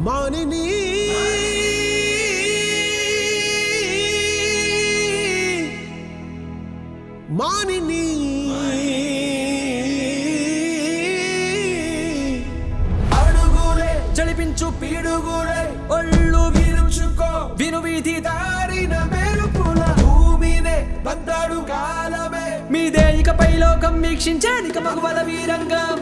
మానిని మానిని అడుగులే జలిపించు పీడుగులే ఒళ్ళు విరుచుకో విను వీధి దారిన మెరుపుల భూమినే బందాడు కాలమే మీదే ఇకపై లోకం వీక్షించేదిక మగువల వీరంగం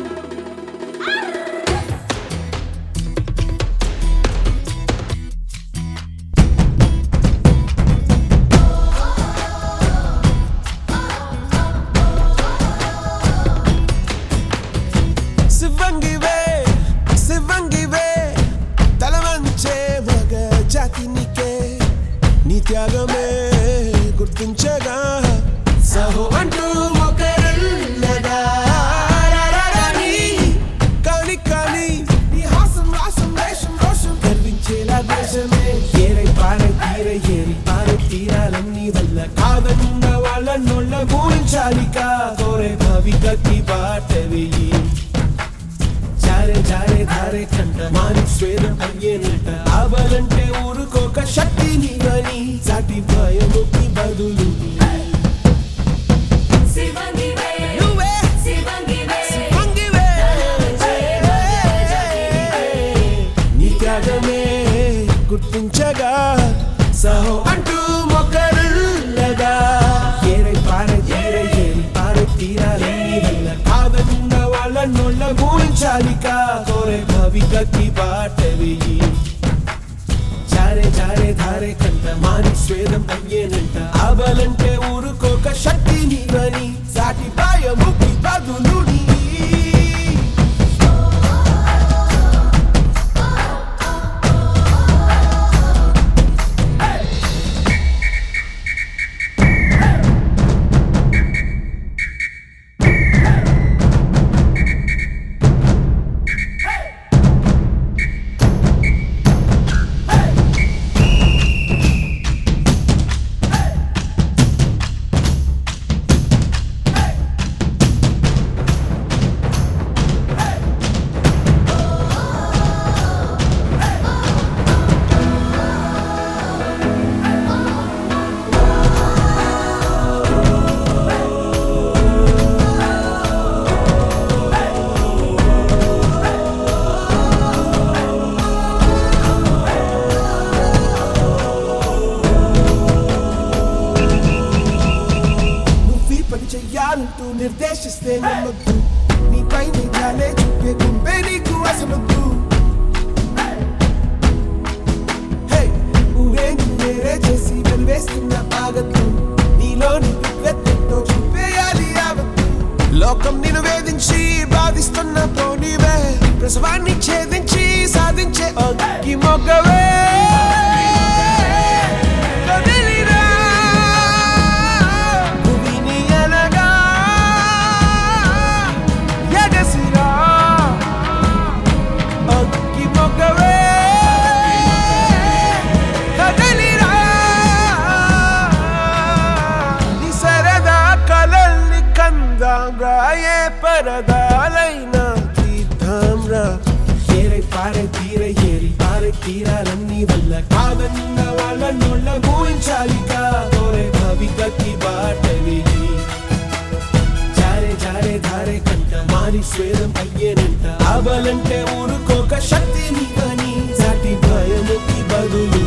శివంగివే శివంగివే తలవంచే మగ జాతినికే నీ త్యాగమే గుర్తించగా సహో అంటూ ఒకరున్నదా రారారాని. కాని కాని నీ హాసం రాసం వేషం రోషం గర్వించేలా దేశమే ఏరై పారై తీరై ఏరి పారై తీరాలన్నీ వల్ల కాదన్న వాళ్ళ నోళ్ళ గురించాలిక కోరే భవిగతి బాట వెయ్యి జారే జారే ధారే కంట మాని స్వేదం అయ్యేనంట ఆవాలంటే ఊరుకోక శక్తి నీవని సాటి భయముకి బదులు శివంగివే నువ్వే శివంగివే వంగివే. నీ త్యాగమే గుర్తించగా సహో అంటూ మొక్కరుల్లగా ఏరై పారై తీరై ఏరి పారై తీరాలన్నీ వల్ల కాదన్న వాళ్ళ నోళ్ళ గురించాలిక కోరే భవిగతి బాట వెయ్యి జారే జారే ధారే కంట మాని స్వేదం అయ్యేనంట ఆబలంటే ఊరుకోక శక్తి నీవని సాటి భయముకి బదులు నీ. నువ్వు ఈ పని చెయ్యాలంటూ నిర్దేశిస్తే నమ్మద్దు నీపై నిజాలే చూపే గుంపే నీకు అసలొద్దు హే, నువ్వే వేరే చేసి వెలివేస్తున్న ఆగద్దు నీలోని విద్వెత్తంతో చూపేయాలి యావత్తు లోకం నిన్ను వేధించి బాధిస్తున్న పోనీవే ప్రసవాన్ని ఛేదించి సాధించే అగ్గి మొగ్గవే కదిలిరా భూమిని ఎనగా ఎగసిరా అగ్గి మొగ్గవే కదిలిరా నీ సరదా కలల్ని కందాం రా ఏ పరదాలైనా తీద్దాం రా ఏరై పారై తీరై ఏరి పారై తీరాలన్నీ వల్ల కాదన్న వాళ్ళ నోళ్ళ ఊహించాలిక కోరే భవిగతి బాట వెయ్యి జారే జారే ధారే కంట మారి స్వేదం అయ్యేనంట ఆబలంటే ఊరుకోక శక్తి నీవని సాటి భయముకి బదులు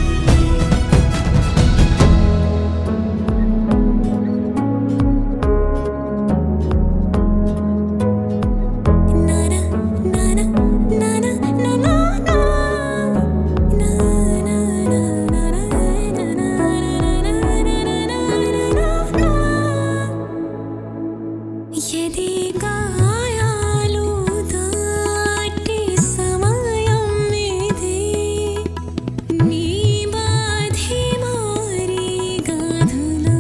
నానా నానా నానా నానా యది గాయాలు దాటి సమయం ఇది నీ బాధి మారి గాధులా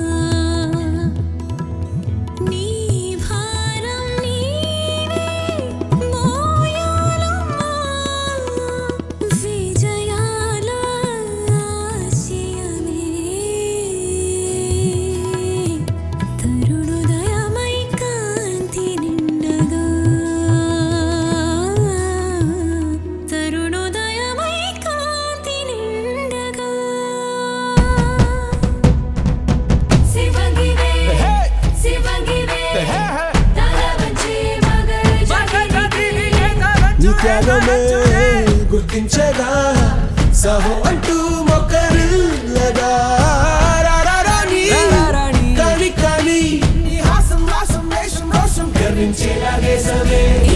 నీ భారం నీవే మోయాలమ్మా విజయాల ఆశయమే తరుణోదయమై కాంతి త్యాగమే గుర్తించగా సహో అంటూ మొక్కరిల్లగా రారారాణి, రారారాణి. కాని కాని నీ హాసం వాసం వేషం రోషం గర్వించేలా దేశమే